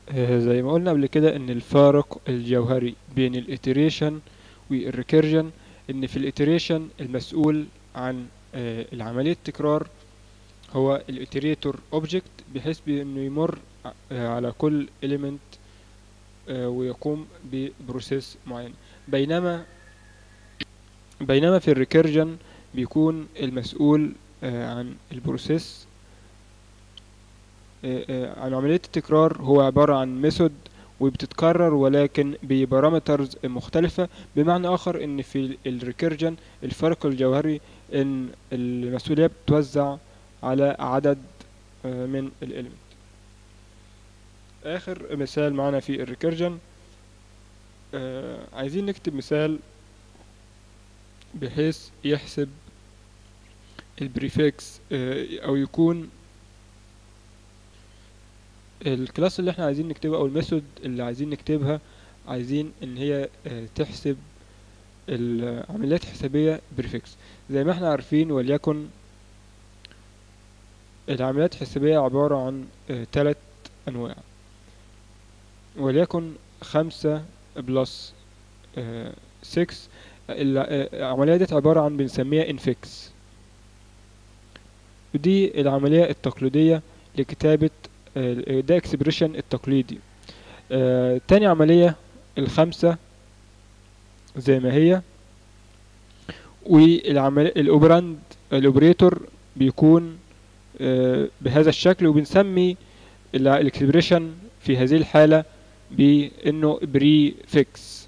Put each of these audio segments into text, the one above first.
آه، زي ما قلنا قبل كده ان الفارق الجوهري بين الاتريشن والريكيرجن ان في الاتريشن المسؤول عن آه، العملية التكرار هو الاتريتور اوبجكت بحيث انه يمر آه، على كل element آه، ويقوم ببروسيس معين بينما بينما في الريكيرجن بيكون المسؤول آه، عن البروسيس آه، آه، عن عملية التكرار هو عبارة عن ميثود وبتتكرر ولكن ببارامترز مختلفة بمعنى آخر إن في الريكيرجن الفرق الجوهري إن المسؤولية بتوزع على عدد آه، من الإلمنت آخر مثال معنا في الريكيرجن آه، عايزين نكتب مثال بحيث يحسب البريفكس آه، أو يكون الكلاس اللي احنا عايزين نكتبها او الميثود اللي عايزين نكتبها عايزين ان هي آه، تحسب العمليات الحسابية بريفكس زي ما احنا عارفين وليكن العمليات الحسابية عبارة عن ثلاث انواع وليكن خمسة بلس سكس العملية دي عبارة عن بنسميها انفكس ودي العملية التقليدية لكتابة آه، ده اكسبريشن التقليدي آه، تاني عملية الخمسة زي ما هي والعملية الاوبراند الاوبريتور بيكون آه، بهذا الشكل وبنسمي الاكسبريشن في هذه الحالة بانه بري فيكس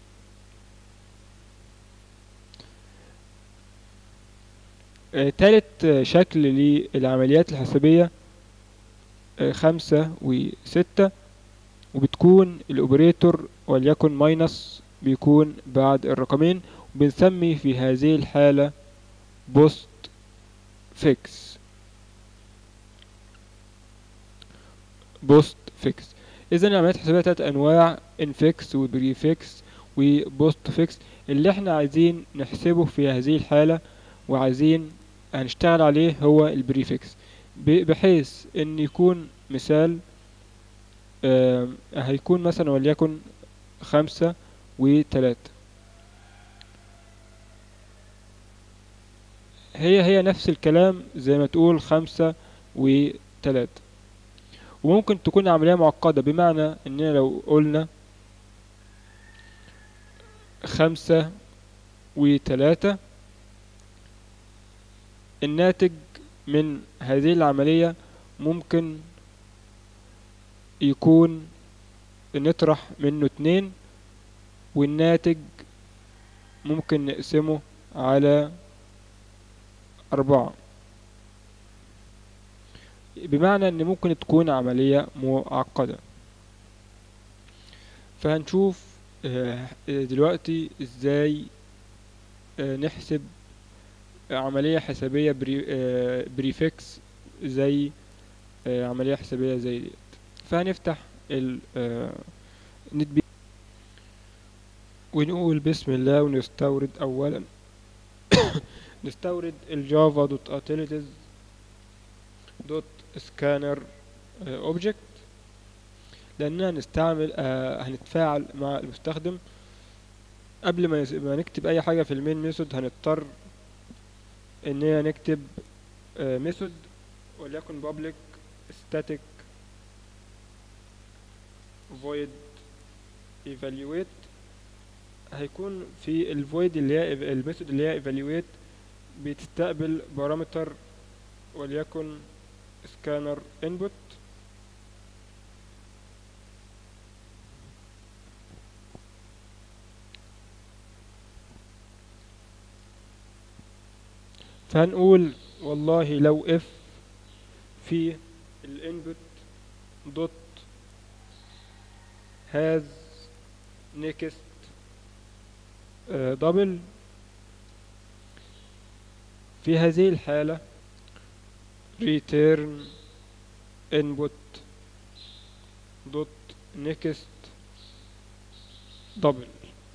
تالت آه، شكل للعمليات الحسابية آه، خمسة وستة وبتكون الأوبريتور وليكن ماينس بيكون بعد الرقمين وبنسمي في هذه الحالة بوست فيكس بوست فيكس إذا العمليات الحسابية تلات أنواع انفكس وبريفكس وبوست فيكس اللي احنا عايزين نحسبه في هذه الحالة وعايزين هنشتغل عليه هو البريفكس ب- بحيث ان يكون مثال آم، هيكون مثلا وليكن خمسة وتلاتة هي هي نفس الكلام زي ما تقول خمسة وتلاتة وممكن تكون عملية معقدة بمعنى اننا لو قلنا خمسة وتلاتة الناتج من هذه العملية ممكن يكون نطرح منه اتنين والناتج ممكن نقسمه على أربعة بمعنى ان ممكن تكون عملية معقدة فهنشوف آه، دلوقتي ازاي آه، نحسب عملية حسابية بري آه، بريفكس زي آه، عملية حسابية زي ديت فهنفتح ال آه، نت بي ونقول بسم الله ونستورد أولا نستورد الجافا دوت utilities دوت سكانر اوبجكت لأننا هنستعمل آه، هنتفاعل مع المستخدم قبل ما يس- ما نكتب أي حاجة في المين ميثود هنضطر إننا نكتب ميثود وليكن public static void evaluate هيكون في الفويد اللي هي الميثود اللي هي evaluate بتستقبل بارامتر وليكن scanner input فهنقول والله لو اف في الانبوت دوت has next دبل في هذه الحالة return input dot next دبل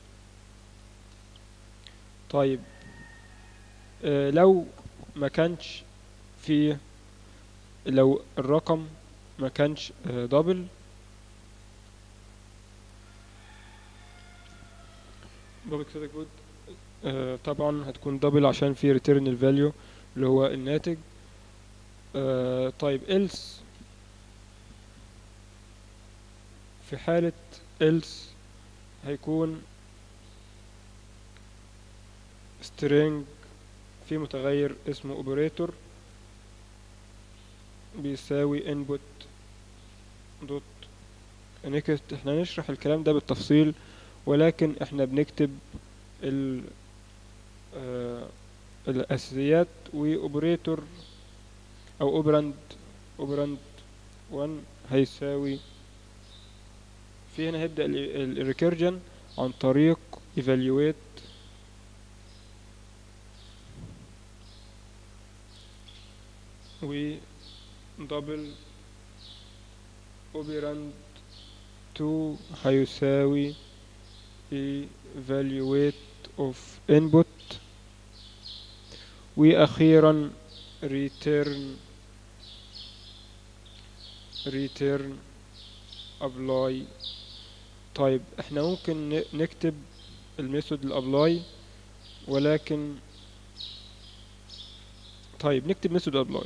طيب آه، لو ما كانش في لو الرقم ما كانش دبل double static void آه طبعا هتكون دبل عشان في return الفاليو اللي هو الناتج آه طيب else في حالة else هيكون string في متغير اسمه operator بيساوي input دوت next احنا نشرح الكلام ده بالتفصيل ولكن احنا بنكتب ال آه الاساسيات واوبريتور او اوبراند اوبراند 1 هيساوي في هنا هيبدأ الريكيرجن عن طريق evaluate و double operand 2 هيساوي evaluate of input وأخيرا return return apply طيب احنا ممكن نكتب الميثود الابلاي ولكن طيب نكتب ميثود ابلاي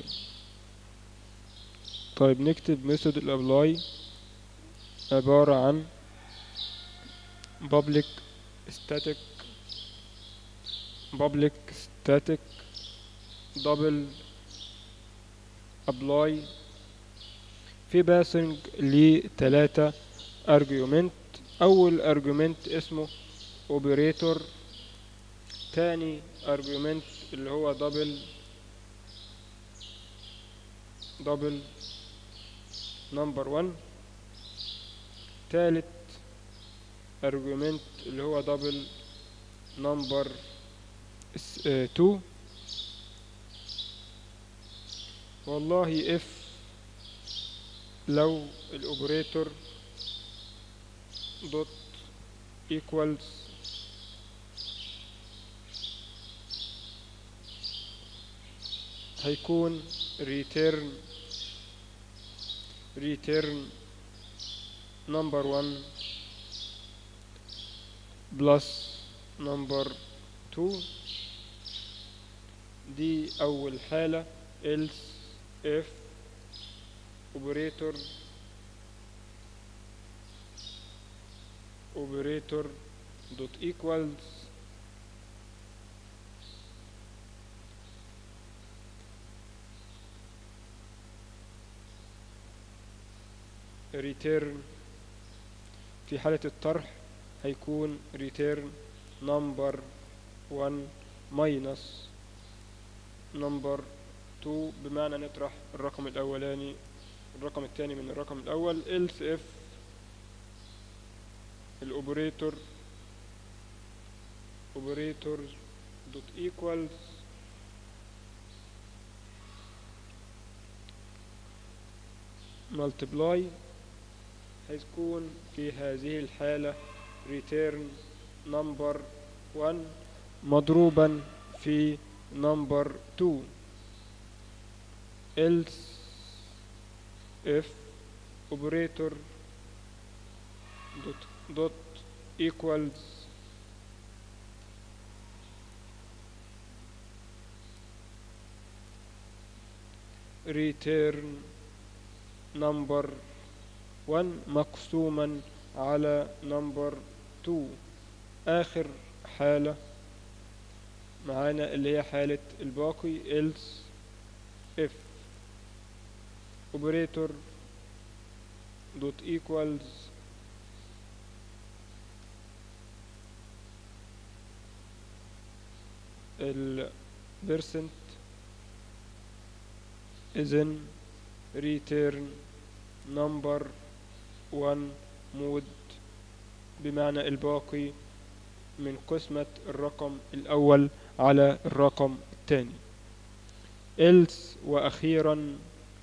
طيب نكتب ميثود الابلاي عبارة عن public static public static double apply في باسنج لتلاتة argument أول argument اسمه operator تاني argument اللي هو double double number one تالت argument اللي هو double number two والله if لو الاوبريتور دوت equals هيكون return return number one plus number two دي أول حالة else if operator operator dot equals return في حالة الطرح هيكون return number 1 minus number 2 بمعنى نطرح الرقم الأولاني الرقم الثاني من الرقم الأول else if الأوبريتور operator dot equals multiply هيكون في هذه الحالة return number 1 مضروبا في number 2 else if operator dot, dot equals return number 1 مقسوما على number 2 آخر حالة معانا اللي هي حالة الباقي else if operator dot equals ال percent إذن return number 1 مود بمعنى الباقي من قسمة الرقم الأول على الرقم الثاني else وأخيرا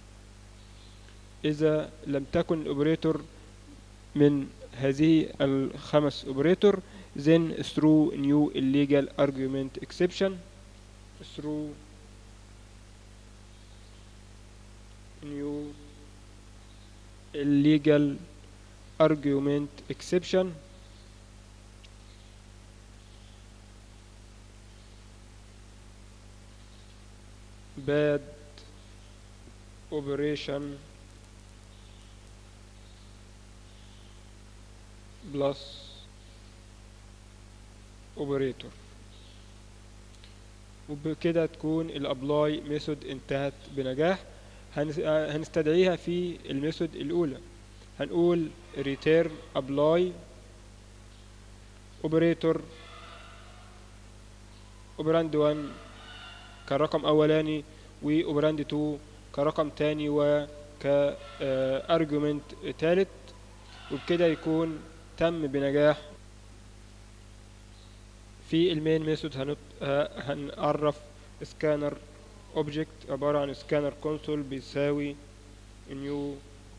إذا لم تكن الأوبريتور من هذه الخمس أوبريتور then through new illegal argument exception through new illegal argument exception bad operation plus operator وبكده تكون الابلاي ميثود انتهت بنجاح هنس- آه، هنستدعيها في الميثود الاولى هنقول return apply operator operand 1 كرقم اولاني واوبراند 2 كرقم تاني وك ارجيومنت تالت وبكده يكون تم بنجاح في المين ميثود هنط... ه- هنعرف سكانر اوبجكت عبارة عن سكانر كونسول بيساوي نيو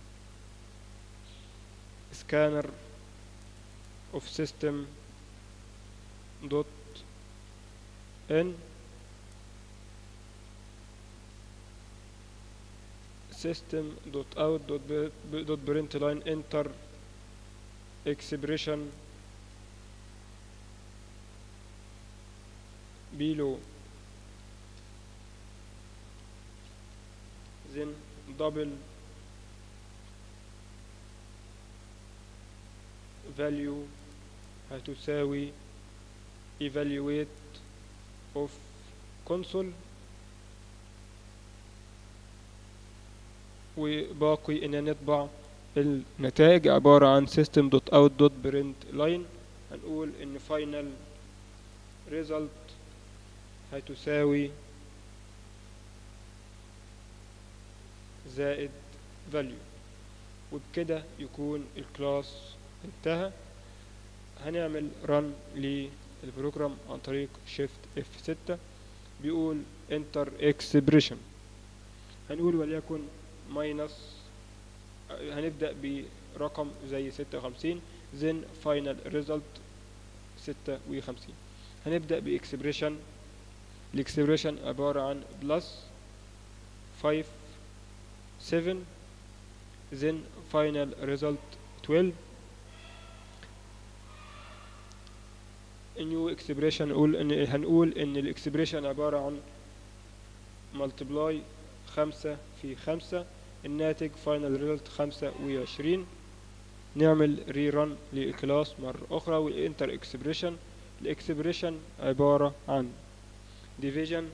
سكانر اوف سيستم دوت ان system dot out dot b- dot print line enter expression below then double value هتساوي evaluate of console وباقي ان نطبع النتائج عبارة عن system.out.println هنقول ان final result هتساوي زائد value وبكده يكون الكلاس انتهى هنعمل run للبروجرام عن طريق shift F6 بيقول enter expression هنقول وليكن ماينس هنبدأ برقم زي ستة وخمسين then final result ستة وخمسين هنبدأ بإكسبريشن الإكسبريشن عبارة عن بلس فايف سفن then final result 12 new expression نقول ان هنقول ان الاكسبريشن عبارة عن multiply خمسة في خمسة الناتج final result خمسة وعشرين نعمل ري رن للكلاس مرة أخرى والانتر اكسبريشن الاكسبريشن عبارة عن division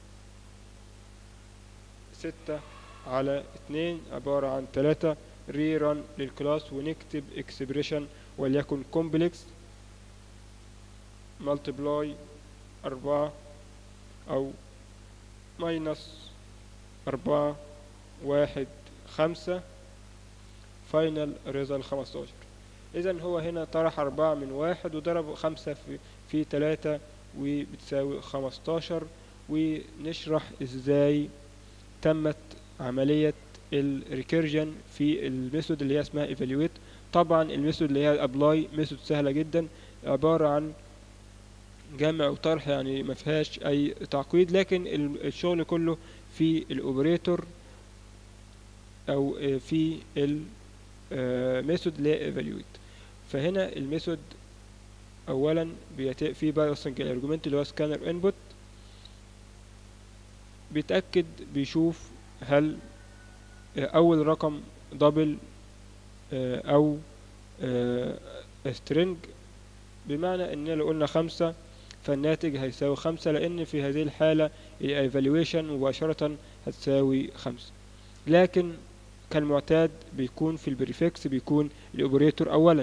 ستة على اتنين عبارة عن تلاتة ري رن للكلاس ونكتب اكسبريشن وليكن كومبلكس multiply أربعة أو ماينس أربعة واحد خمسة فاينل ريزل خمستاشر إذا هو هنا طرح أربعة من واحد وضرب خمسة في في تلاتة وبتساوي خمستاشر ونشرح إزاي تمت عملية الريكيرجن في الميثود اللي هي اسمها evaluate طبعا الميثود اللي هي apply ميثود سهلة جدا عبارة عن جمع وطرح يعني ما فيهاش اي تعقيد لكن ال- الشغل كله في الاوبريتور او آه، في الميثود اللي هي evaluate فهنا الميثود اولا بيت- في بايوسنج الارجومنت اللي هو سكانر انبوت بيتاكد بيشوف هل آه، اول رقم دبل او سترينج بمعنى ان لو قلنا خمسة فالناتج هيساوي خمسة لأن في هذه الحالة الإيفالويشن مباشرة هتساوي خمسة لكن كالمعتاد بيكون في البريفكس بيكون الأوبريتور أولا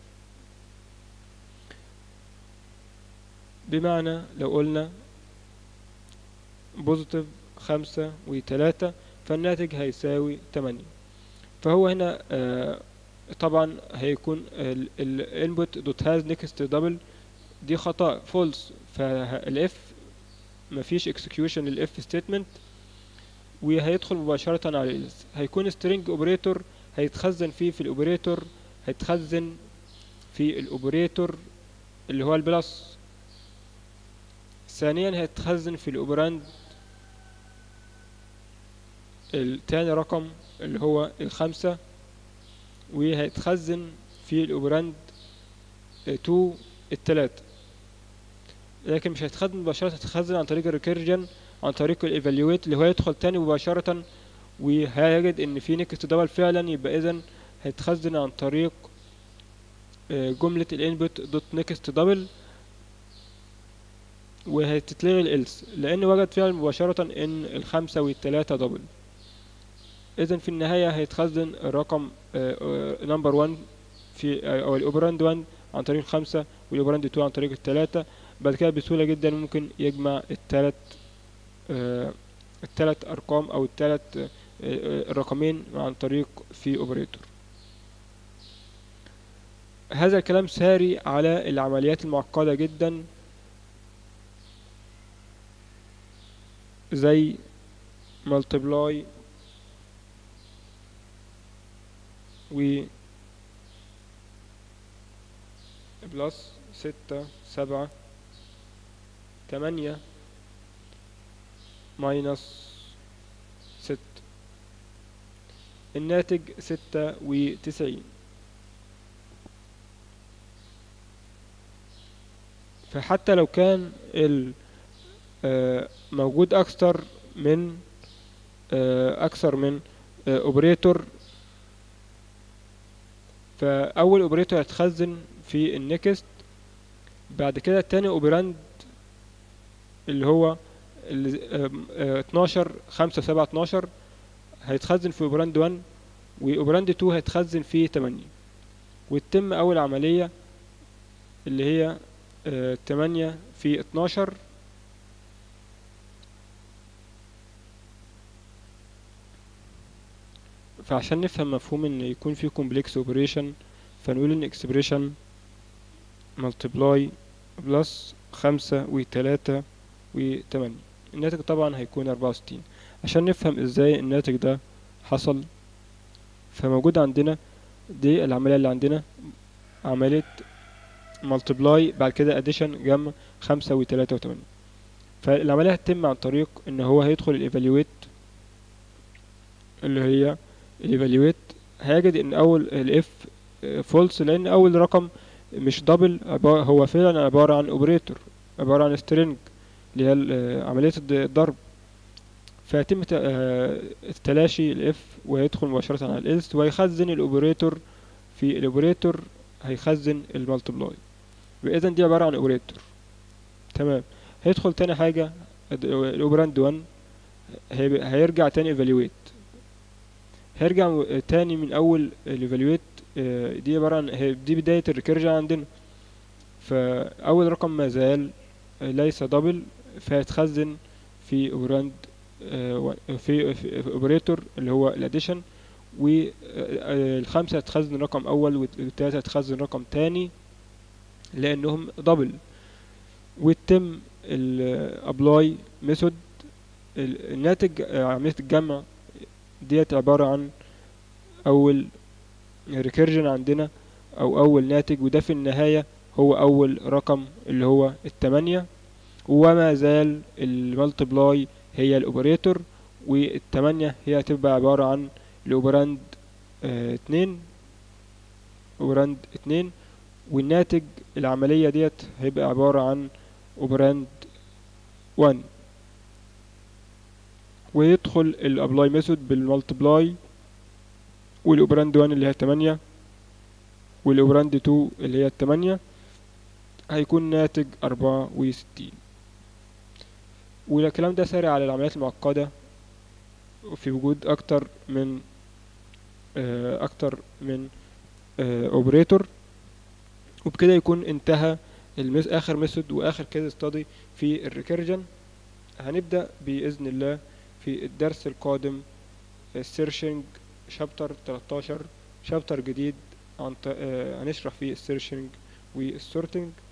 بمعنى لو قلنا بوزيتيف خمسة وتلاتة فالناتج هيساوي تمانية فهو هنا آه طبعا هيكون الانبوت دوت هاز نيكست دبل دي خطأ فولس فالاف مفيش اكسكيوشن للاف ستيتمنت وهيدخل مباشرة على الالس هيكون string اوبريتور هيتخزن فيه في الاوبريتور هيتخزن في الاوبريتور اللي هو البلس ثانيا هيتخزن في الاوبراند التاني رقم اللي هو الخمسة وهيتخزن في الاوبراند 2 التلاتة لكن مش هيتخزن مباشرة هيتخزن عن طريق الريكيرجن عن طريق الايفالويت اللي هو يدخل تاني مباشرة وهيجد ان في نكست دبل فعلا يبقى اذا هيتخزن عن طريق آه، جملة الانبوت دوت نكست دبل وهتتلغي الالس لان وجد فعلا مباشرة ان الخمسة والتلاتة دبل اذا في النهاية هيتخزن الرقم نمبر 1 في آه، او الاوبراند 1 عن طريق الخمسة والاوبراند 2 عن طريق التلاتة بعد كده بسهولة جدا ممكن يجمع التلات آه، التلات ارقام او التلات آه، آه، الرقمين عن طريق في اوبريتور هذا الكلام ساري على العمليات المعقدة جدا زي multiply و بلس ستة سبعة تمانية ماينس ست الناتج ستة وتسعين فحتى لو كان ال آه، موجود أكثر من آه، أكثر من أوبريتور فأول أوبريتور هيتخزن في النكست بعد كده التاني أوبراند اللي هو ال- آم، آه، 12 5 7 12 هيتخزن في أوبراند 1 وأوبراند 2 هيتخزن في 8 وتتم أول عملية اللي هي آه، 8 في 12 فعشان نفهم مفهوم ان يكون في complex operation فنقول ان expression multiply بلس خمسة وتلاتة وتمانية الناتج طبعا هيكون أربعة وستين عشان نفهم ازاي الناتج ده حصل فموجود عندنا دي العملية اللي عندنا عملية multiply بعد كده addition جمع خمسة وتلاتة وتمانية فالعملية هتتم عن طريق ان هو هيدخل الايفالويت اللي هي الايفالويت هيجد ان اول الاف فولس لان اول رقم مش دبل هو فعلا عبارة عن اوبريتور عبارة عن string اللي هي ال- عملية الض- الضرب فيتم ت- آه، تلاشي الاف ويدخل مباشرة على الالس ويخزن الاوبريتور في الاوبريتور هيخزن المالتبلاي اذا دي عبارة عن اوبريتور تمام هيدخل تاني حاجة اد- الاوبراند 1 هيبقى- هيرجع تاني ايفالويت هيرجع م- تاني من اول الايفالويت دي عبارة عن هي- دي بداية الريكيرجن عندنا فاول رقم ما زال آه، ليس دبل فهيتخزن في اوبراند في في اوبريتور اللي هو الاديشن والخمسة هتخزن رقم أول والتلاتة هتخزن رقم تاني لأنهم دبل وتتم الابلاي ميثود الناتج آه، عملية الجمع ديت عبارة عن أول ريكيرجن عندنا أو أول ناتج وده في النهاية هو أول رقم اللي هو التمانية وما زال المالتبلاي هي الأوبريتور والتمانية هي هتبقى عبارة عن الأوبراند آه، اتنين أوبراند اتنين والناتج العملية ديت هيبقى عبارة عن أوبراند 1 ويدخل الابلاي ميثود بالمالتبلاي والاوبراند 1 اللي هي 8 والاوبراند 2 اللي هي 8 هيكون ناتج 64 والكلام ده ساري على العمليات المعقدة في وجود أكتر من آه، أكتر من اوبريتور وبكده يكون انتهى المس آخر ميثود وآخر كيس ستادي في الريكيرجن هنبدأ بإذن الله في الدرس القادم السيرشنج شابتر 13 شابتر جديد عن ط- آه، هنشرح فيه السيرشنج والسورتنج